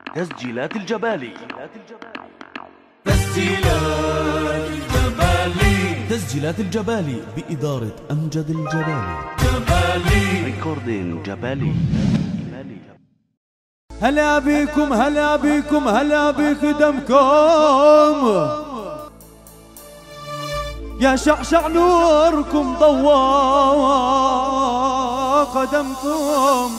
تسجيلات الجبالي تسجيلات الجبالي تسجيلات الجبالي بإدارة أمجد الجبالي جبالي ريكوردين جبالي هلا بيكم هلا بيكم هلا بيك دمكم يا شعشع نوركم ضوى قدمكم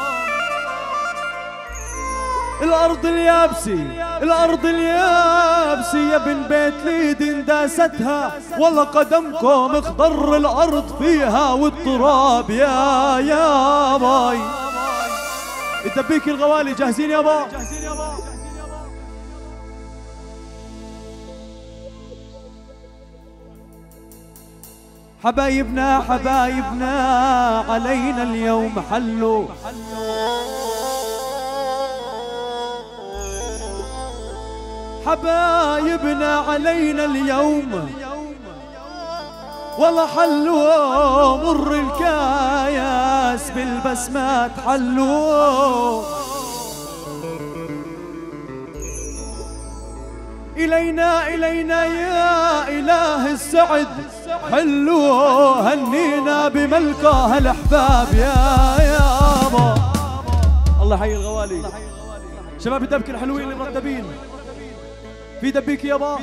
الأرض اليابسة الأرض اليابسة يا بن بيت ليد انداستها والله قدمكم اخضر الأرض فيها والتراب يا يا باي الدبيك الغوالي جاهزين يابا حبايبنا حبايبنا علينا اليوم حلوا حبايبنا علينا اليوم والله حلوا مر الكاياس بالبسمات حلوا إلينا إلينا يا إله السعد حلوا هنينا بملكه الأحباب يا يابا الله يحيي الغوالي شباب الدبك الحلوين اللي مرتبين في دبيك يابا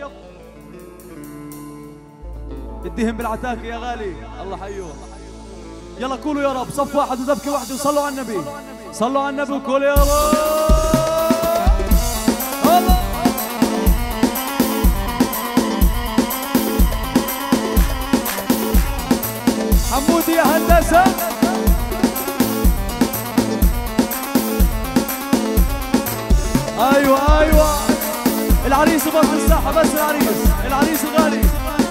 اديهم بالعتاكة يا غالي الله حيوه يلا قولوا يا رب صف واحد ودبكة واحدة وصلوا على النبي صلوا على النبي وقولوا يا رب الله حمودي يا هندسة ايوه ايوه العريس بس الساحة بس العريس العريس الغالي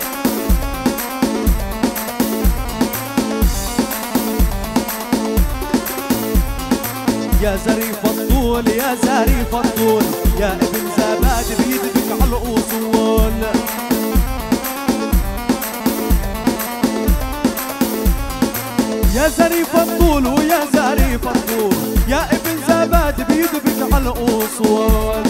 يا زريف الطول يا زريف الطول يا ابن زباد بيدك على الاصول يا زريف الطول ويا زريف الطول يا ابن زباد بيدك على الاصول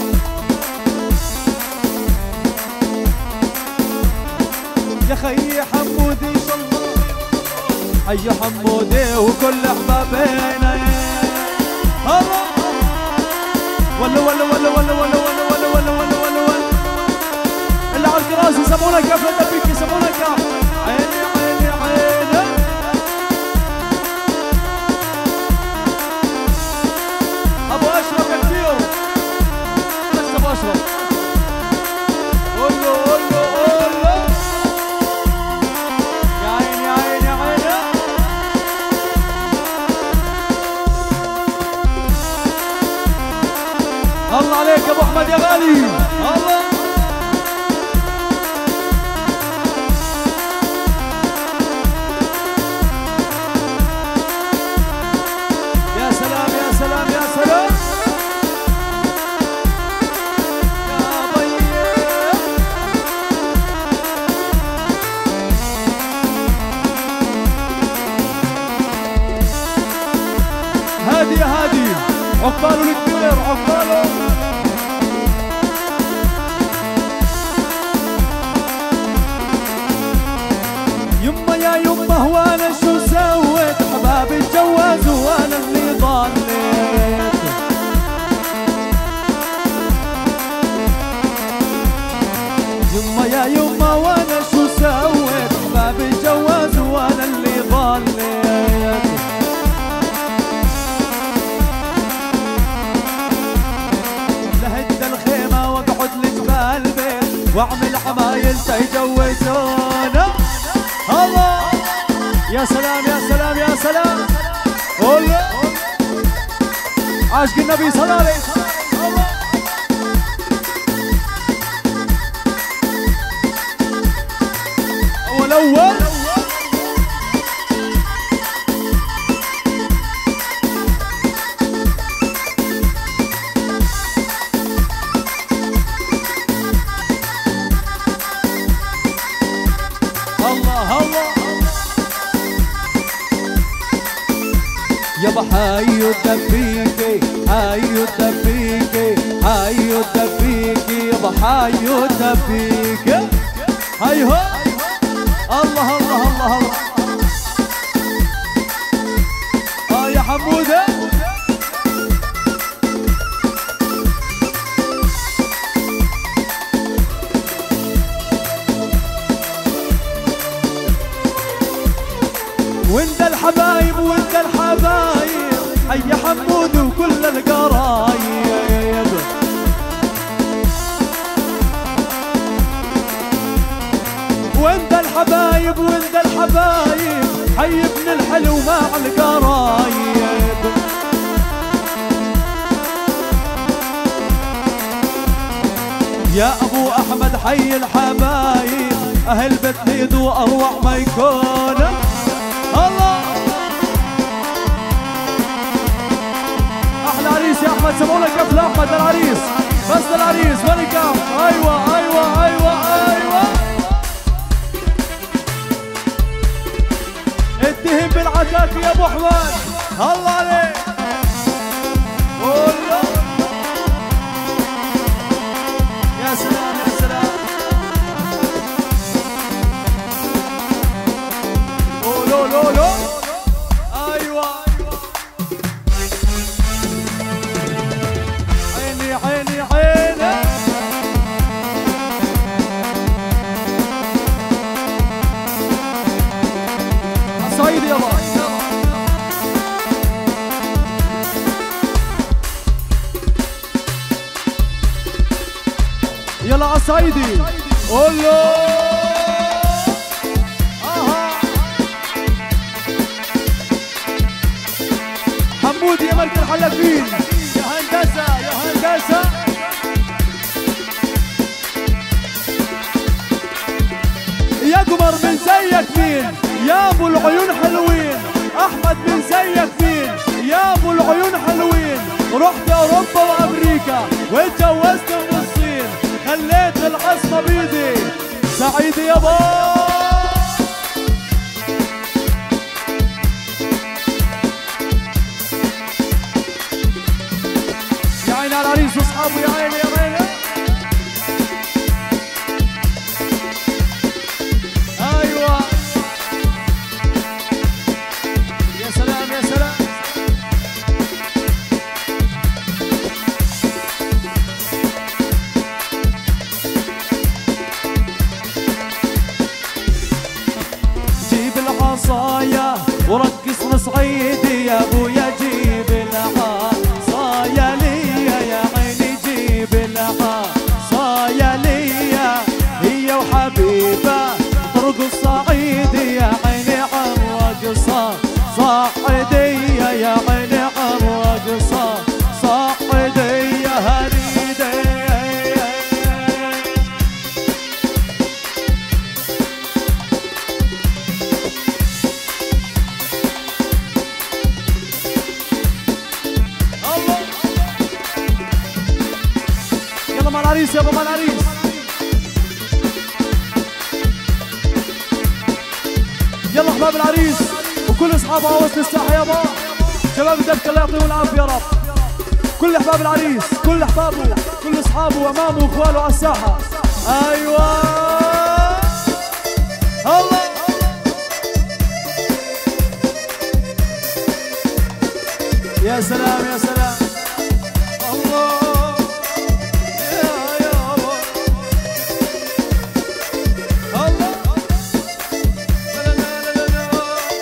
يا خي حمودي شالله حي حمودي وكل احبابنا الله ولا ولا ولا ولا ولا ولا ولا ولا ولا ولا ولا اللي على الكراس يسمونها كيف الدبيك يسمونها كيف عيني عيني عيني ابو اشرف يحكيهم بس ابو اشرف قول له قول له قول له يا عيني يا عيني يا عيني الله عليك يا ابو احمد يا غالي الله يا سلام يا سلام يا سلام يا بيي هادي يا هادي عقباله الكبير عقباله يما يا يما هو انا شو سويت احبابي اتجوزوا وانا اللي ضليت يما يا يما وانا شو سويت احبابي اتجوزوا وانا اللي ضليت لهد الخيمة واقعد لجبال البيت واعمل عمايل تيجوزونا الله يا سلام يا سلام يا سلام قول عاشق النبي صلى الله عليه الله أول أول الله الله يا بحاي الدبيكي حي الدبيكي حي الدبيكي يابا حي الدبيكي هاي هو الله الله الله الله اه يا حموده وانت الحبايب وانت الحبايب حي حمود وكل القرايب وانت الحبايب وانت الحبايب حي ابن الحلو مع القرايب يا ابو احمد حي الحبايب اهل بيت ليدو اروع ما يكون الله احلى عريس يا احمد سمعوا لك كف لاحمد العريس بس العريس وين كف ايوه ايوه ايوه ايوه اتهم بالعكاك يا ابو احمد الله عليك والله يا سلام يا سلام لو لو لو ايوه عيني عيني عيني صعيدي يابا يلا عصايدي قول له آها. حمود يا ملك الحلفين يا هندسة يا هندسة يا قمر من زيك مين يا ابو العيون حلوين احمد من زيك مين يا ابو العيون حلوين رحت اوروبا وامريكا واتجوزت من الصين خليت العصمة بيدي سعيد يابا يا عيني على العريس واصحابه يا عيني يا عيني ايوه يا سلام يا سلام جيب العصايا ورقص صعيدي يا ابويا جيب العصايا ليا يا عيني جيب العصايا ليا هي وحبيبه ترقص صعيدي يا عيني عالرقصه صعيدي يا عيني عالرقصه صعيدي يا هريدي الله يلا مع العريس يابا مع العريس يلا احباب العريس وكل اصحابه وسط الساحه يابا شباب الدبكه الله يعطيهم العافيه يا رب كل احباب العريس كل احبابه كل اصحابه وامامه واخواله على الساحه ايوه الله يا سلام يا سلام الله يا يابا الله لا لا لا لا لا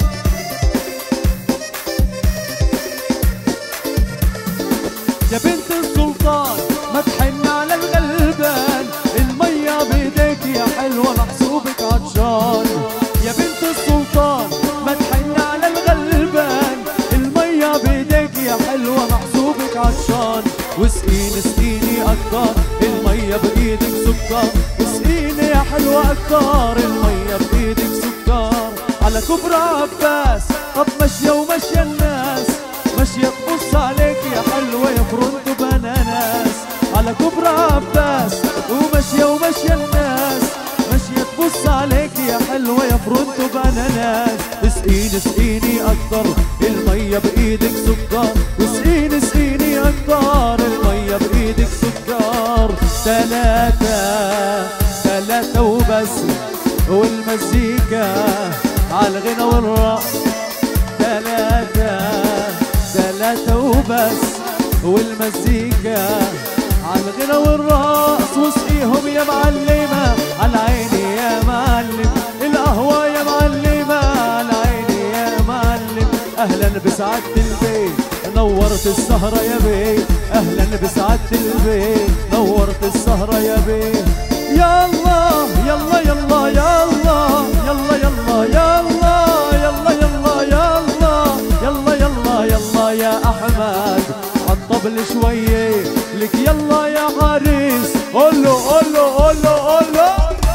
يا بنت السلطان ما تحن على الغلبان المية بيديك يا حلوة محسوبك عطشان يا بنت السلطان ما تحن على الغلبان المية بيديك يا حلوة محسوبك عطشان واسقيني اسقيني اكتر المية بايدك سكر اسقيني يا حلوة اكتر المية بايدك سكر على كبر عباس طب ماشية وماشية الناس ماشية تبص عليك يا حلوة يا فرنت بناناس على كبر عباس وماشية وماشية الناس ماشية تبص عليك يا حلوة يا فرنت بناناس اسقيني اسقيني اكتر المية بايدك سكر واسقيني اسقيني اكتر المية بايدك سكر تلاتة تلاتة وبس والمزيكا عالغنى والرقص تلاتة تلاتة وبس والمزيكا عالغنى والرقص واسقيهم يا معلمة على عيني يا معلم القهوة يا معلمة على عيني يا معلم أهلا بسعادة البيت نورت السهرة يا بيه أهلا بسعادة البيت نورت السهرة يا بيه يلا يلا يلا يلا يلا يلا يلا يلا يلا يلا يلا يلا يلا يا احمد عالطبل شويه لك يلا يا عريس قولو قولو قولو قولو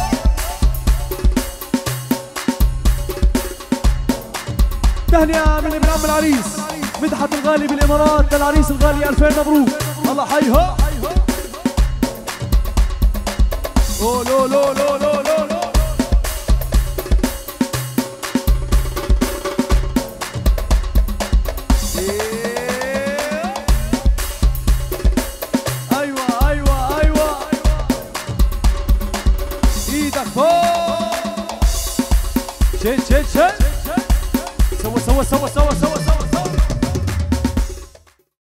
تهنئة من ابن عم العريس مدحت الغالي بالامارات للعريس الغالي الفين مبروك الله حيها قولو لو لو لو لو لو إيه. ايوه ايوه ايوه ايدك فوق شد شد شد سوا سوا سوا سوا سوا سوا